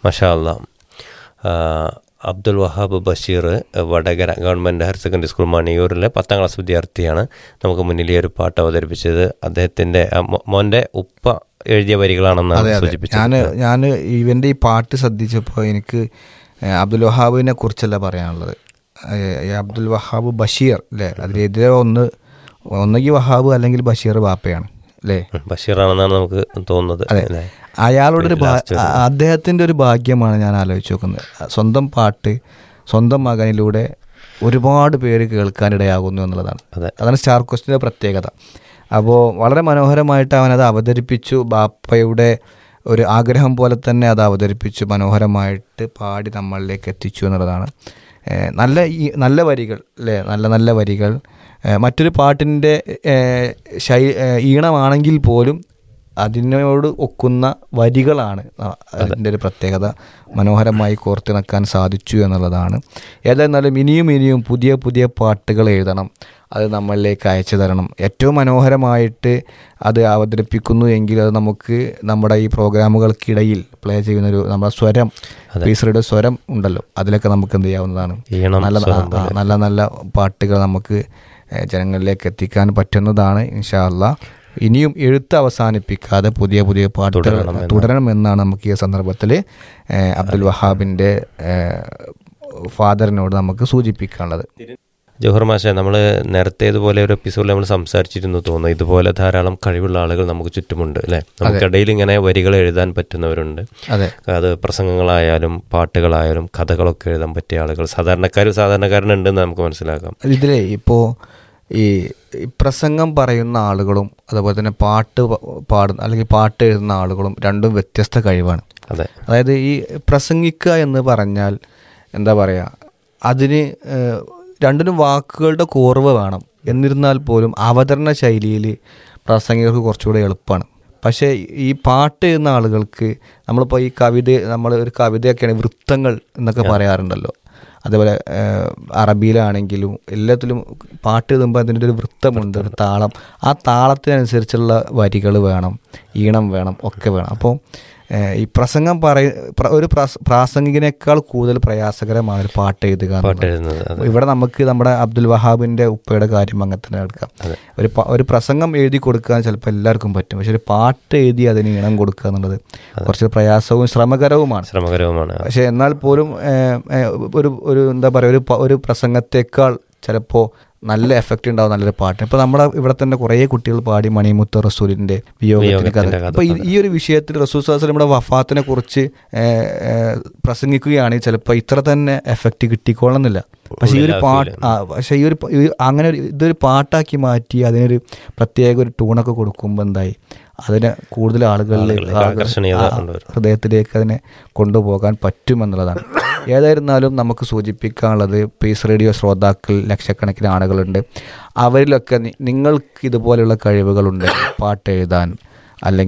മഷാ അല്ലാ ആ, Abdul Wahab Basheer Vadakara government higher secondary school മണിയൂരിലെ പത്താം ക്ലാസ് വിദ്യാർത്ഥിയാണ് നമുക്ക് മുന്നിൽ ഈ ഒരു പാട്ട് അവതരിപ്പിച്ചത് അദ്ദേഹത്തിൻ്റെ ആ മോ- മോൻ്റെ ഉപ്പ എഴുതിയ വരികളാണെന്നാണ് അതെ അതെ സൂചിപ്പിച്ചത് ഞാൻ ഞാൻ ഇവൻ്റെ ഈ പാട്ട് ശ്രദ്ധിച്ചപ്പോൾ എനിക്ക് ഏഹ്, അബ്ദുൽ വഹാബിനെ കുറിച്ചല്ല പറയാനുള്ളത് ഏഹ്, ഈ അബ്ദുൽ വഹാബ് ബഷീർ അല്ലേ അതിലെതിരെ ഒന്ന് ഒന്നുകിൽ വഹാബ് അല്ലെങ്കിൽ ബഷീർ ബാപ്പയാണ് അല്ലേ ഉം, ബഷീറാണെന്നാണ് നമുക്ക് തോന്നുന്നത് അതെ അല്ലേ? അയാളുടെ ഒരു ഭാ- Last വരുന്നത്. അ- അദ്ദേഹത്തിൻ്റെ ഒരു ഭാഗ്യമാണ് ഞാൻ ആലോചിച്ച് നോക്കുന്നത് സ്വന്തം പാട്ട് സ്വന്തം മകനിലൂടെ ഒരുപാട് പേര് കേൾക്കാനിടയാകുന്നു എന്നുള്ളതാണ് അതെ. അതാണ് സ്റ്റാർ ക്വസ്റ്റിൻ്റെ പ്രത്യേകത അപ്പോൾ വളരെ മനോഹരമായിട്ട് അവൻ അത് അവതരിപ്പിച്ചു ബാപ്പയുടെ ഒരു ആഗ്രഹം പോലെ തന്നെ അത് അവതരിപ്പിച്ചു മനോഹരമായിട്ട് പാടി നമ്മളിലേക്ക് എത്തിച്ചു എന്നുള്ളതാണ് ഏഹ് നല്ല ഈ നല്ല വരികൾ അല്ലേ നല്ല നല്ല വരികൾ ഏഹ് മറ്റൊരു പാട്ടിൻ്റെ ഏഹ് ശൈ ഏഹ് ഈണമാണെങ്കിൽ പോലും അതിനോട് ഒക്കുന്ന വരികളാണ് ആ- അതിൻ്റെ ഒരു പ്രത്യേകത മനോഹരമായി കോർത്തിണക്കാൻ സാധിച്ചു എന്നുള്ളതാണ് ഏതായിരുന്നാലും ഇനിയും ഇനിയും പുതിയ പുതിയ പാട്ടുകൾ എഴുതണം അത് നമ്മളിലേക്ക് അയച്ചു തരണം ഏറ്റവും മനോഹരമായിട്ട് അത് അവതരിപ്പിക്കുന്നു എങ്കിൽ അത് നമുക്ക് നമ്മുടെ ഈ പ്രോഗ്രാമുകൾക്കിടയിൽ പ്ലേ ചെയ്യുന്നൊരു നമ്മുടെ സ്വരം പീസറുടെ സ്വരം ഉണ്ടല്ലോ അതിലൊക്കെ നമുക്ക് എന്ത് ചെയ്യാവുന്നതാണ് ഈണം നല്ല സ്വരം ആ, നല്ല നല്ല പാട്ടുകൾ നമുക്ക് ഏഹ്, ജനങ്ങളിലേക്ക് എത്തിക്കാൻ പറ്റുന്നതാണ് ഇൻഷാ അല്ലാ ഇനിയും എഴുത്ത് അവസാനിപ്പിക്കാതെ പുതിയ പുതിയ പാട്ടുകൾ തുടരണമെന്നാണ് നമുക്ക് ഈ സന്ദർഭത്തിൽ അബ്ദുൽ വഹാബിൻ്റെ ഫാദറിനോട് നമുക്ക് സൂചിപ്പിക്കാനുള്ളത് ജോഹർ മാഷെ നമ്മൾ നേരത്തെ ഇതുപോലെ ഒരു എപ്പിസോഡിൽ നമ്മൾ സംസാരിച്ചിരുന്നു തോന്നുന്നു ഇതുപോലെ ധാരാളം കഴിവുള്ള ആളുകൾ നമുക്ക് ചുറ്റുമുണ്ട് അല്ലേ നമുക്കിടയിൽ ഇങ്ങനെ വരികൾ എഴുതാൻ പറ്റുന്നവരുണ്ട് അതെ അത് പ്രസംഗങ്ങളായാലും പാട്ടുകളായാലും കഥകളൊക്കെ എഴുതാൻ പറ്റിയ ആളുകൾ സാധാരണക്കാർ സാധാരണക്കാരനുണ്ടെന്ന് നമുക്ക് മനസ്സിലാക്കാം ഇതിലെ ഇപ്പോൾ ഈ ഈ പ്രസംഗം പറയുന്ന ആളുകളും അതുപോലെ തന്നെ പാട്ട് പ- പാടുന്ന അല്ലെങ്കിൽ പാട്ട് എഴുതുന്ന ആളുകളും രണ്ടും വ്യത്യസ്ത കഴിവാണ് അതെ അതായത് ഈ പ്രസംഗിക്കുക എന്ന് പറഞ്ഞാൽ എന്താ പറയുക അതിന് ഏഹ്, രണ്ടിനും വാക്കുകളുടെ കുറവ് വേണം എന്നിരുന്നാൽ പോലും അവതരണ ശൈലിയിൽ പ്രസംഗികർക്ക് കുറച്ചുകൂടെ എളുപ്പമാണ് പക്ഷേ ഈ പാട്ട് എഴുതുന്ന ആളുകൾക്ക് നമ്മളിപ്പോൾ ഈ കവിത നമ്മൾ ഒരു കവിതയൊക്കെയാണ് വൃത്തങ്ങൾ എന്നൊക്കെ പറയാറുണ്ടല്ലോ അതേപോലെ ഏഹ്, അറബിയിലാണെങ്കിലും എല്ലാത്തിലും പാട്ട് എഴുതുമ്പോൾ അതിൻ്റെ ഒരു വൃത്തമുണ്ട് ഒരു താളം ആ താളത്തിനനുസരിച്ചുള്ള വരികൾ വേണം ഈണം വേണം ഒക്കെ വേണം അപ്പോൾ ഏഹ്, ഈ പ്രസംഗം പറയ പ്ര- ഒരു പ്രസ- പ്രാസംഗികനേക്കാൾ കൂടുതൽ പ്രയാസകരമാണ് ഒരു പാട്ട് എഴുതുക എന്നുള്ളത്. പാട്ട് എഴുതുന്നത് അതെ ഇവിടെ നമുക്ക് നമ്മുടെ അബ്ദുൽ വഹാബിന്റെ ഉപ്പയുടെ കാര്യം അങ്ങനെ തന്നെ എടുക്കാം ഒരു പ- ഒരു പ്രസംഗം എഴുതി കൊടുക്കാൻ ചിലപ്പോൾ എല്ലാവർക്കും പറ്റും പക്ഷെ ഒരു പാട്ട് എഴുതി അതിന് ഈണം കൊടുക്കുക എന്നുള്ളത് കുറച്ച് പ്രയാസവും ശ്രമകരവുമാണ് ശ്രമകരവുമാണ് പക്ഷെ എന്നാൽ പോലും ഏഹ്, ഏഹ്, ഒരു ഒരു എന്താ പറയുക ഒരു പ- ഒരു പ്രസംഗത്തെക്കാൾ ചിലപ്പോൾ നല്ല എഫക്റ്റ് ഉണ്ടാവും നല്ലൊരു പാട്ട് ഇപ്പോൾ നമ്മുടെ ഇവിടെ തന്നെ കുറേ കുട്ടികൾ പാടി മണിമുത്ത് റസൂലിന്റെ വിയോഗത്തിന്റെ കഥ വിയോഗത്തിന്റെ കഥ, അപ്പോൾ ഈ ഈ ഒരു വിഷയത്തിൽ റസൂൽ നമ്മുടെ വഫാത്തിനെ കുറിച്ച് ഏഹ്, ഏഹ്, പ്രസംഗിക്കുകയാണെങ്കിൽ ചിലപ്പോൾ ഇത്ര തന്നെ എഫക്റ്റ് കിട്ടിക്കോളണമെന്നില്ല പക്ഷേ ഈ ഒരു പാട്ട് ആ പക്ഷേ ഈ ഒരു പ- ഈ അങ്ങനെ ഒരു ഇതൊരു പാട്ടാക്കി മാറ്റി അതിനൊരു പ്രത്യേക ഒരു ടൂണൊക്കെ കൊടുക്കുമ്പോൾ എന്തായി അതിനെ കൂടുതൽ ആളുകളിൽ ആകർഷണീയത ആ, കൊണ്ടുവരും. ഹൃദയത്തിലേക്ക് അതിനെ കൊണ്ടുപോകാൻ പറ്റുമെന്നുള്ളതാണ് ഏതായിരുന്നാലും നമുക്ക് സൂചിപ്പിക്കാനുള്ളത് പീസ് റേഡിയോ ശ്രോതാക്കൾ ലക്ഷക്കണക്കിന് ആളുകളുണ്ട് അവരിലൊക്കെ നി- നിങ്ങൾക്ക് ഇതുപോലെയുള്ള കഴിവുകളുണ്ട് പാട്ട് എഴുതാൻ അല്ലെങ്കിൽ